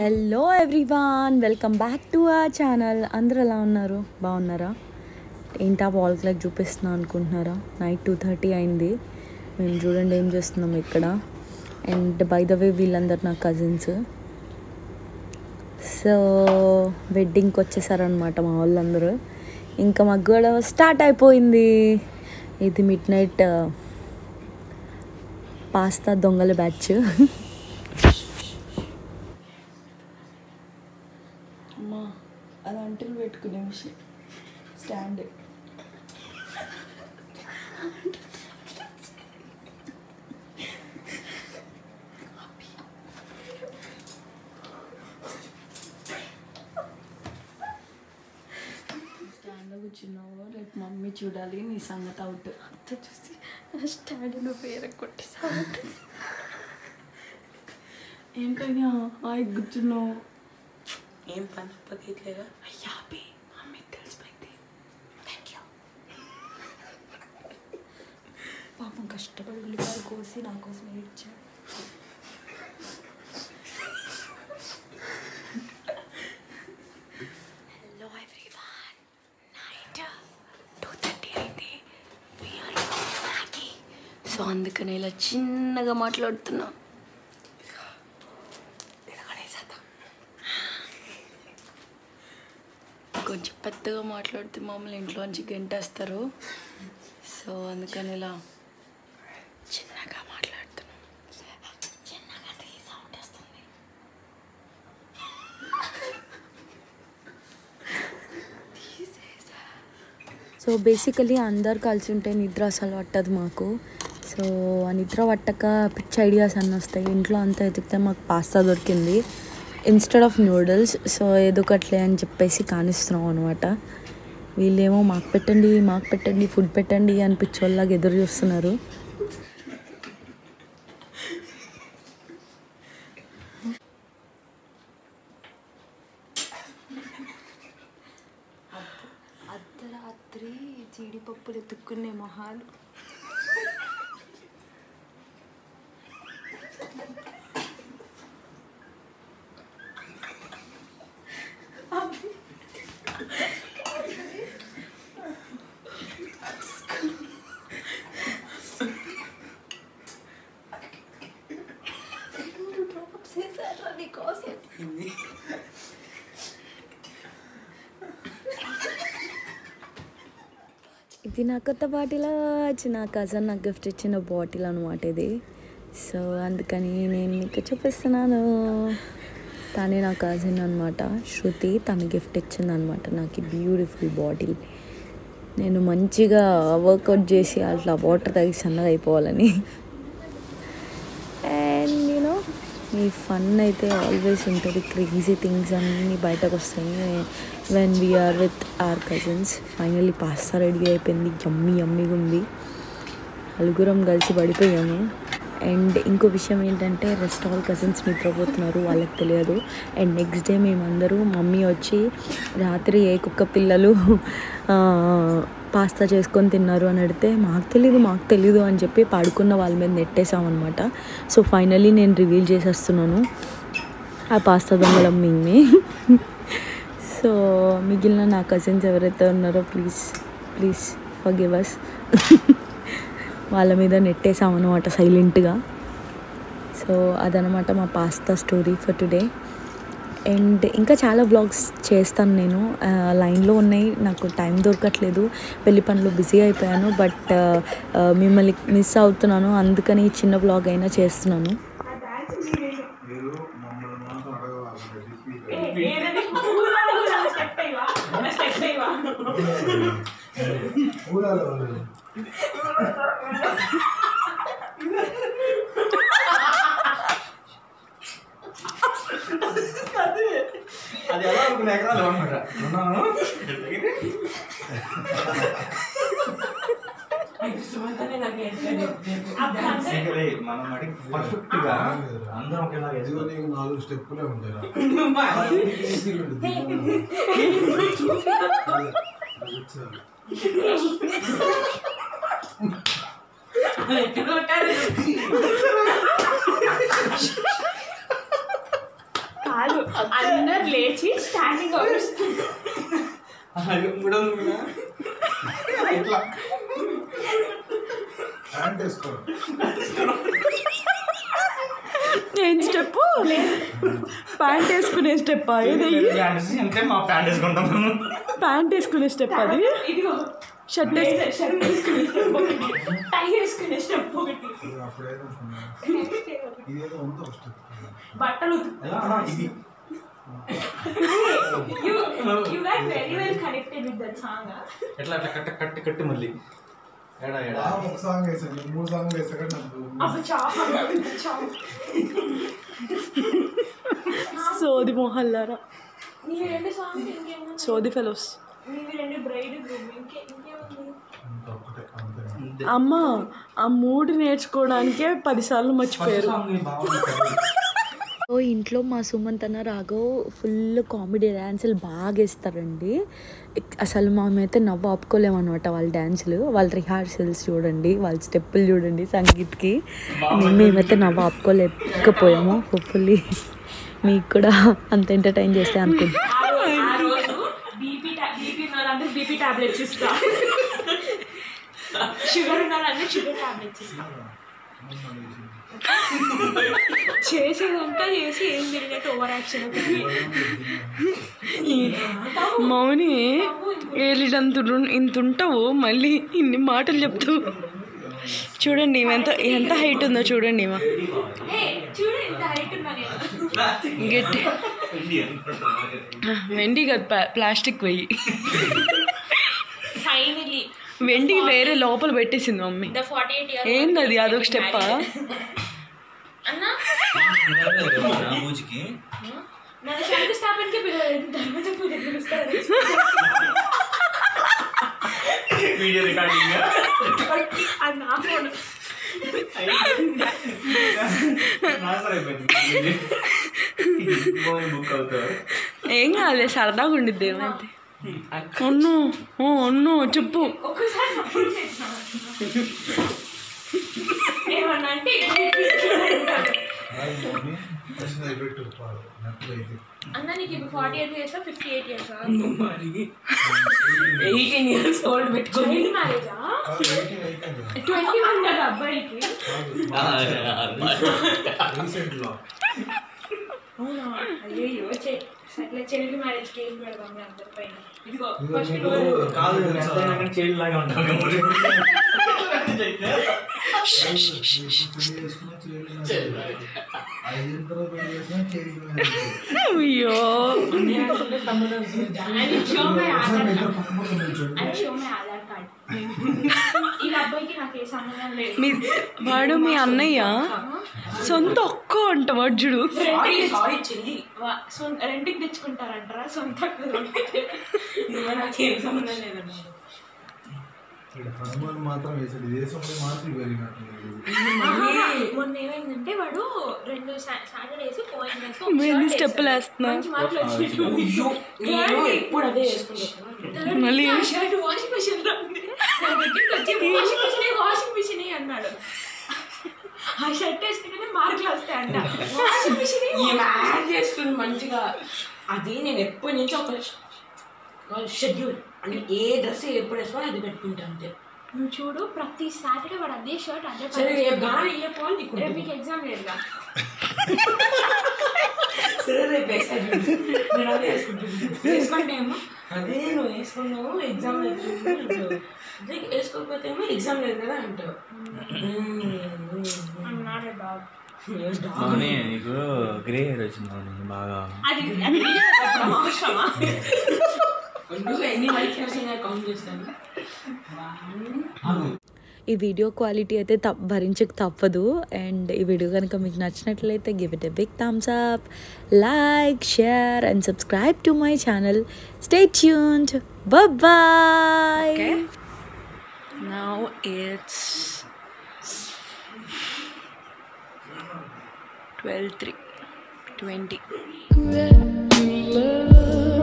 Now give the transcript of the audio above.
Hello everyone welcome back to our channel అందరూ ఎలా ఉన్నారు బాగున్నారా ఏంటా వాల్ క్లాక్ చూపిస్తున్నా అనుకుంటున్నారా నైట్ టూ థర్టీ అయింది మేము చూడండి ఏం చేస్తున్నాం ఇక్కడ అండ్ బై ద వే వీళ్ళందరూ నా కజిన్స్ సో వెడ్డింగ్కి వచ్చేసారనమాట మా వాళ్ళందరూ ఇంకా మాకు కూడా స్టార్ట్ అయిపోయింది ఇది మిడ్ నైట్ పాస్తా దొంగల బ్యాచ్ అమ్మా అది అంటులు పెట్టుకునే మిషన్ స్టాండ్ స్టాండ్ కూర్చున్నావు రేపు మమ్మీ చూడాలి నీ సంగతి అవుట్ అంత చూసి స్టాండ్ నువ్వు వేరే కొట్టేసావు ఏంటయ్యా హాయ్ కూర్చున్నావు ఏం పని పక్కట్లేదా అయ్యా బే మమ్మీకి తెలిసిపోయింది థ్యాంక్ యూ పాపం కష్టపడి ఉల్లిపాయలు కోసి నా కోసం ఇచ్చాడు hello everyone night two thirty అయింది సో అందుకని ఇలా చిన్నగా మాట్లాడుతున్నా కొంచెం పెద్దగా మాట్లాడితే మమ్మల్ని ఇంట్లోంచి గంటేస్తారు సో అందుకని ఇలా చిన్నగా మాట్లాడుతున్నాం చిన్నగా సౌండ్ వస్తుంది సో బేసికలీ అందరు కలిసి ఉంటే నిద్ర అసలు పట్టదు మాకు సో ఆ నిద్ర పట్టక పిచ్ ఐడియాస్ అన్నీ వస్తాయి ఇంట్లో అంతా ఎతికితే మాకు పాస్తా దొరికింది ఇన్స్టెడ్ ఆఫ్ నూడిల్స్ సో ఏదో ఒకట్లే అని చెప్పేసి కానిస్తున్నాం అనమాట వీళ్ళేమో మాకు పెట్టండి మాకు పెట్టండి ఫుడ్ పెట్టండి అని పిచ్చోళ్ళలాగా ఎదురు చూస్తున్నారు అర్ధరాత్రి జీడిపప్పులు ఎత్తుక్కునే మొహాలు ఇది నా కొత్త బాటిల్ నా కజన్ నాకు గిఫ్ట్ ఇచ్చిన బాటిల్ అనమాట ఇది సో అందుకని నేను మీకు చూపిస్తున్నాను తనే నా కజిన్ అనమాట శృతి తన గిఫ్ట్ ఇచ్చింది అనమాట నాకు బ్యూటిఫుల్ బాటిల్ నేను మంచిగా వర్కౌట్ చేసి అట్లా వాటర్ తాగి సన్నగా అయిపోవాలని అండ్ యూనో మీ ఫన్ అయితే ఆల్వేస్ ఉంటుంది క్రేజీ థింగ్స్ అన్నీ బయటకు వస్తాయి when we're with our cousins finally pasta ready అయిపోయింది యమ్మీ యమ్మీగా ఉంది నలుగురం కలిసి పడిపోయాము అండ్ ఇంకో విషయం ఏంటంటే రెస్ట్ ఆల్ కజిన్స్ నిద్రపోతున్నారు వాళ్ళకి తెలియదు అండ్ నెక్స్ట్ డే మేమందరూ మమ్మీ వచ్చి రాత్రి ఏ కుక్క పిల్లలు ఆ, పాస్తా చేసుకొని తిన్నారు అని అడిగితే మాకు తెలీదు మాకు తెలీదు అని చెప్పి పడుకున్న వాళ్ళ మీద నెట్టేసామన్నమాట సో ఫైనల్లీ నేను రివీల్ చేసేస్తున్నాను ఆ పాస్తా దొంగలం మేమే సో మిగిలిన నా కజిన్స్ ఎవరైతే ఉన్నారో ప్లీజ్ ప్లీజ్ ఫర్ అస్ వాళ్ళ మీద నెట్టేసామన్నమాట సైలెంట్గా సో అదనమాట మా pasta story for today and ఇంకా చాలా వ్లాగ్స్ చేస్తాను నేను ఆ, లైన్లో ఉన్నాయి నాకు టైం దొరకట్లేదు పెళ్లి పనులు బిజీ అయిపోయాను బట్ ఆ, మిమ్మల్ని మిస్ అవుతున్నాను అందుకని ఈ చిన్న వ్లాగ్ అయినా చేస్తున్నాను మీరు మమ్మల్ని మాత్రం అడగవాలి ఊరాలు వాళ్ళు అది ఎలా అనుకున్న ఎకరాలు అనమాట ఉన్నాను ఇంకా మనం అడిగి పర్ఫెక్ట్ గా అందరం ఒకేలా ఇదిగో నీకు నాలుగు స్టెప్పులే ఉంటాయి కాదు అది కూడా ఉంది కదా. ఇట్లా హ్యాండ్ వేసుకో ఏం స్టెప్ ప్యాంట్ వేసుకునే స్టెప్ ఏది ప్యాంట్ అంటే మా ప్యాంట్ వేసుకుంటాం మేము ప్యాంట్ వేసుకునే స్టెప్ అది ఇదిగో షర్ట్ వేసుకు షర్ట్ వేసుకునే స్టెప్ ఒకటి టై వేసుకునే స్టెప్ ఒకటి ఇది అప్పుడేదో ఇదేదో ఉందో ఫస్ట్ బట్టలు ఉతుకు- ఎలా అన్నా ఇది you you got very well connected with that song ah? ఎట్లా అట్లా కట్ట కట్టి కట్టి మళ్ళీ ఎడా ఎడా ఆ ఒక సాంగ్ వేసాను మూడు సాంగ్ వేసాక నాకు అప్పుడు చాలా చాలా సోది మొహల్లారా నీవి రెండు సాంగ్స్ ఇంకేముంది సోది ఫెలోస్ నీవి రెండు బ్రైడ్ గ్రూప్ ఇంకే ఇంకేముంది అంత ఒక్కటే అంతే అమ్మ ఆ మూడు నేర్చుకోవడానికే పదిసార్లు మర్చిపోయారు ఓ ఇంట్లో మా సుమంత్ అన్న రాఘవ్ ఫుల్ కామెడీ డ్యాన్సులు బాగా వేస్తారండి ఎక్- అసలు మేమైతే నవ్వు ఆపుకోలేమన్నమాట వాళ్ళ డ్యాన్సులు వాళ్ళ రిహార్సల్స్ చూడండి వాళ్ళ స్టెప్పులు చూడండి సంగీత్కి మేమైతే నవ్వు ఆపుకోలేకపోయాము హోప్ఫుల్లీ మీకు కూడా అంత ఎంటర్టైన్ చేస్తే అనుకుంటున్నాను ఆ రోజు ఆ రోజు బీపీ బీపీ ఉన్న వాళ్ళందరూ బీపీ టాబ్లెట్స్ ఇస్తా షుగర్ ఉన్న వాళ్ళందరూ షుగర్ టాబ్లెట్స్ ఇస్తా చేసేదంతా చేసి ఏం తిరిగినట్టు ఓవర్ యాక్షన్ మౌని ఏలిడంత ఇంత ఉంటావు మళ్ళీ ఇన్ని మాటలు చెప్తూ చూడండి ఈమె ఎంత ఎంత హైట్ ఉందో చూడండి ఈమె చూడు ఇంత హైట్ ఉన్నా నేను గట్టి వెండి కదా ప్లా- ప్లాస్టిక్ వెయ్యి ఫైనలీ వెండి వేరే లోపల పెట్టేసింది mummy the forty eight year ఏంది అది అదొక స్టెప్పా అన్న పూజకి నన్ను శంకుస్థాపనకి పిలవలేదు ధర్మజ పూజ పిలుస్తారు వీడియో రికార్డింగ్ అది నా ఫోన్ బుక్ అవుతారు ఏం కాదు సరదాగా ఉండిద్ది ఏమైతే ఒన్ను ఓ ఒన్ను చెప్పు ఒక్కసారి సపోర్ట్ చేస్తాను ఏమన్నా అంటే ఫస్ట్ అది పెట్టు నెట్లో ఇది అన్న నీకు ఇప్పుడు forty eight years fifty eight years eighteen years old పెట్టుకొని చైల్డ్ మ్యారేజా కాదు, ఎయిటీన్ అయిపోయింది కదా. ట్వంటీ వన్ కదా అబ్బాయికి రీసెంట్ లో అవునా అయ్యో అట్లా చైల్డ్ మ్యారేజ్ కేక్ పెడదాం మీ అందరి పైన ఇదిగో ఇదిగో ఫస్ట్ నీకు కాదు తెలుసా? చైల్డ్ లాగా ఉంటాం పెళ్లి చేసుకున్నా చేయలేదు ఐదు తర్వాత పెళ్లి చేసినా చేయలేదు అయ్యో and show my Aadhaar card ఇద్దరు పక్క పక్కన నిల్చోండి. And show my Aadhaar card ఈ అబ్బాయికి నాకు ఏ సంబంధం లేదు మీ వాడు మీ అన్నయ్య సొంత ఒక్క అంట వడ్జుడు సారీ సారీ చెల్లి వా- సొంత రెంట్కి తెచ్చుకుంటారంటారా సొంత నువ్వు నాకేం సంబంధం లేదన్నా ఇక్కడ హనుమాన్ మాత్రం వేసాడు ఇది వేసినప్పుడు మాత్రం పెరిగినట్టు మొన్న ఏమైందంటే వాడు రెండు సాటర్డేస్ ఎన్ని స్టెప్పులు వేస్తున్నా మంచి మార్కులు వచ్చినట్టు అయ్యో నేను ఎప్పుడు అదే వేసుకుంటాను మళ్ళీ ఆ షర్ట్ వాషింగ్ మిషన్ లో ఉంది నా దగ్గరికి వచ్చి వాషింగ్ మిషన్ వాషింగ్ మిషన్ అన్నాడు ఆ షర్ట్ వేసుకుంటేనే మార్కులు వస్తాయంట వాషింగ్ మిషన్ ఈ మ్యాచ్ చేస్తుంది మంచిగా అది నేను ఎప్పటి నుంచి ఒక షెడ్యూల్ అంటే ఏ డ్రెస్ ఎప్పుడు వేసుకోవాలి అది పెట్టుకుంటా అంతే నువ్వు చూడు ప్రతి సాటర్డే వాడు అదే షర్ట్ అదే సరే పని రేపు కానీ ఏ పోవాలి నీకు రేపు మీకు ఎగ్జామ్ లేదుగా సరే రేపు వేస్తా చూడు. నేను అదే వేసుకుంటాను వేసుకుంటే ఏమో అదే నువ్వు వేసుకున్నావు ఎగ్జామ్ లేదు అదే వేసుకోకపోతే ఏమో ఎగ్జామ్ లేదు కదా అంటావు I'm not a dog. మౌని నీకు గ్రే హెయిర్ వచ్చింది మౌని బాగా అది అది video లో పెట్టడం అవసరమా నువ్వు ఎన్ని మైక్ వస్తున్నాయి కౌంట్ చేస్తాను ఈ వీడియో క్వాలిటీ అయితే తప్ భరించక తప్పదు అండ్ ఈ వీడియో కనుక మీకు నచ్చినట్లయితే give it a big thumbs up like share and subscribe to my channel stay tuned bye now it's twelve three twenty